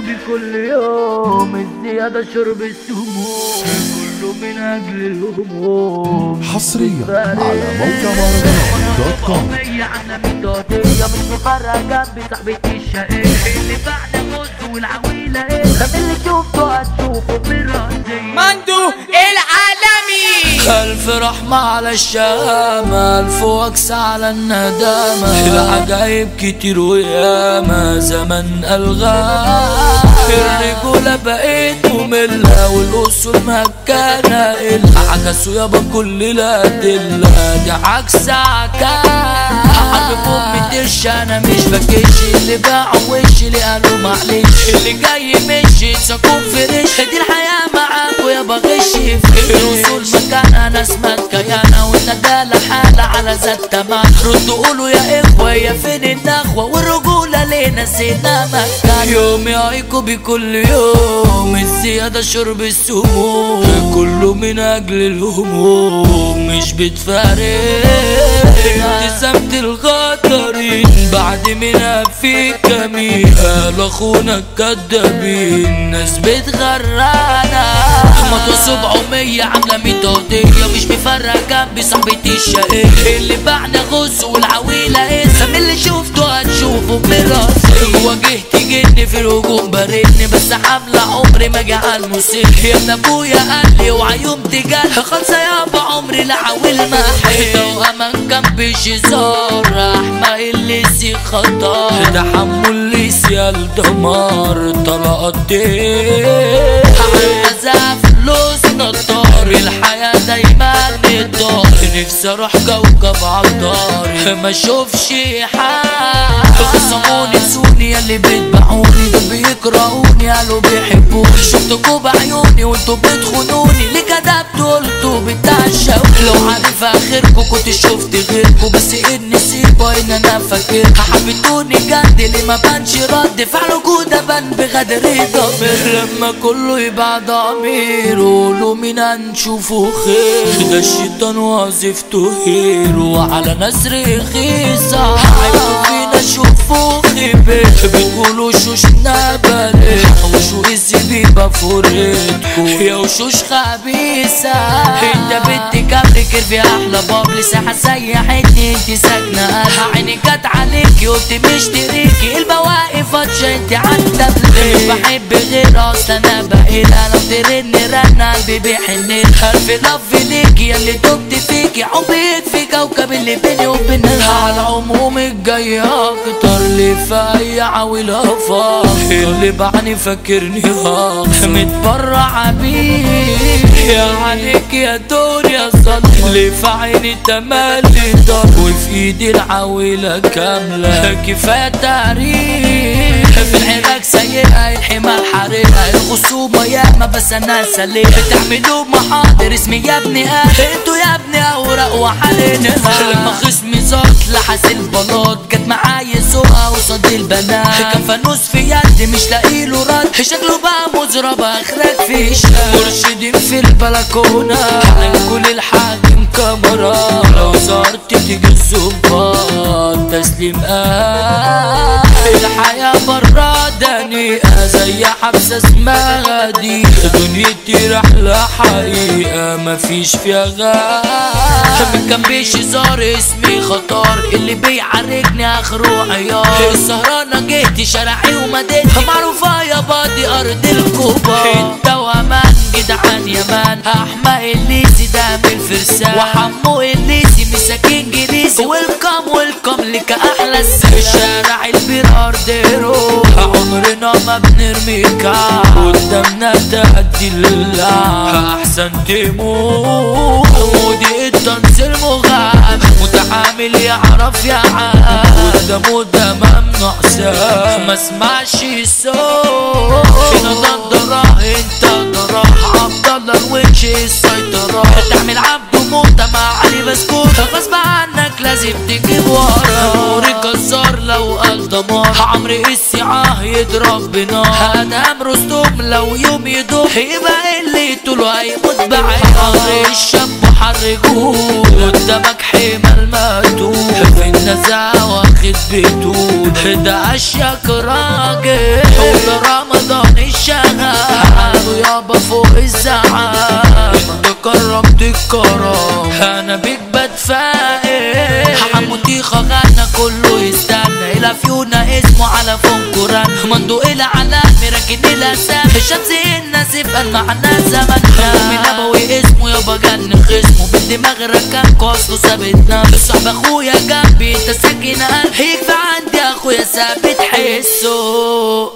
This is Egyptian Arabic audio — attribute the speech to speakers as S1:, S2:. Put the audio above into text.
S1: بكل يوم الزيادة شرب السموم كله من أجل الهموم
S2: حصريا على موقع مهرجانات دوت كوم
S1: هي على ميدادية مش مفرقة جنبي صاحبتي الشقية اللي بعد موت والعويلة ايه خلي اللي شوفته هتشوفه براسي
S3: مندو العالمي
S4: ألف رحمة على الشامة ألف وكس على الندامة العجايب كتير وياما زمن ألغام الرجولة بقيت مملة والأصول مكانة إلا عكسوا يابا كل الأدلة دي عكس عكاس حرب أمي تش أنا مش بكش اللي باعوا وشي اللي قالوا معلش اللي جاي مشي سكون فريش دي الحياة معاك ويا بغش في الوصول مكانها ناس مكيانة والندالة حالة على ذات تمام ردوا قولوا يا إخوة يا فين النخوة والرجولة ليه نسينا مكان يوم يعيكوا بكل يوم الزيادة شرب السموم كله من أجل الهموم مش بتفارق ابتسامة الغدارين بعد منها في كمين قال اخونا الكدابين ناس بتغرانا مطوة سبعمية عاملة ميتودية مش مفرقة جنبي صاحبتي الشقية اللي بعنا غص والعويلة اسم اللي شفته هتشوفه براسي واجهت جني في الهجوم برني بس حاملة عمري ما جعل مسيح يا ابن ابويا قال لي وعيوم تجال خلصة يابا عمري لا عاول ما حيطة وامان كان بشزار رحمة اللي سي خطر تحمل لي سيال دمار طلقات عايزة فلوس نطار الحياة دايما نضار نفسي اروح كوكب عطاري ما اشوفش حال خصموني سوني اللي بيتبعوني دول بيكرهوني قالوا بيحبوني شفتكوا بعيوني وانتوا بتخونوني ليه كدبتوا قلتوا بتعشقوا لو عارف اخركوا كنت شفت غيركوا بس ان نسيبه ان انا فاكر حبيتوني جد اللي ما بانش رد فعلكوا ده بان بغدر ضمير لما كله يبقى ضمير قولوا مين هنشوفه خير ده الشيطان وظيفته هيرو على ناس رخيصة عيبوا فينا شوفوا خيبة بتقولوا شوشنا بلد وشو الزبيبة فريتكو يا وشوش خبيثة انت بنتي كبركر في احلى باب لساحة سيحتني انت ساكنة قلب عيني جت عليكي قلت مشتريكي البواقف فاتشة انت عدى مش بحب غير اصلا انا بقيلها لو ترن رن قلبي بيحن الف لف ليكي يا اللي دمت فيكي حبيت في كوكب اللي بيني وبينها على العموم الجاي اكتر اللي في عاول افاق اللي بعني فاكرني هاق متبرع بيه يا عليك يا دنيا صد اللي في عيني تملي دار وفي ايدي العويلة كاملة كفاية تاريخ في العراق سيئة الحمى الحريقة الخصومة ياما بس انا سليم بتعملوا محاضر اسمي يا ابني اه انتوا يا ابني اوراق وحنين لما خصمي زاد لحس البلاط جت معايا سوقها قصاد البنات كان فانوس في يدي مش لاقي له رد شكله بقى مزرب اخرك في مرشدين في البلكونة على كل الحاكم كاميرا لو صارت تيجي الظباط تسليم آه الحياة برا دنيئة زي حبسة اسمها دي دنيتي رحلة حقيقة مفيش فيها غاب من كان بيشزار اسمي خطر اللي بيعاركني اخره عيار السهرانة جهتي شارعي ومدينتي معروفة يا بادي ارض الكبار انت وامان جدعان يا مان احمى الليسي ده من الفرسان وحمو الليسي مساكين جليسي ويلكم ويلكم لك احلى السلام شارع البير ارديرو عمرنا ما بنرميك قدامنا تأدي لله احسن تموت ودي التنزيل مغام متعامل يعرف يا عام وده مده ممنوع سام ما اسمعش الصوت هنا ضدرة انت ضرا عبد الله الونش السيطرة تعمل عبده موتة مع علي بسكوت غصب عنك لازم تجيب ورا نوري جزار لو قال دمار عمرو السعاه يضرب بنار ادم رستم لو يوم يدوم يبقى اللي طوله هيموت بعيد عمرو الشاب حرجوه قدامك حمل مقتول في النزاع واخد بتول ده اشيك راجل وده رمضان فيضان الشغف يابا فوق الزعام انت كرمت الكرم انا بيك بتفائل حمو تيخا غنى كله يستنى الى فيونا اسمه على فون قران مندو الى علام راكن الى سام الشمس الناسف قال معنا زمننا من ابوي اسمه يابا جن خصمه بالدماغ ركب اصله ثابتنا صاحب اخويا جنبي انت ساكن قلبي يكفي عندي اخويا ثابت حسه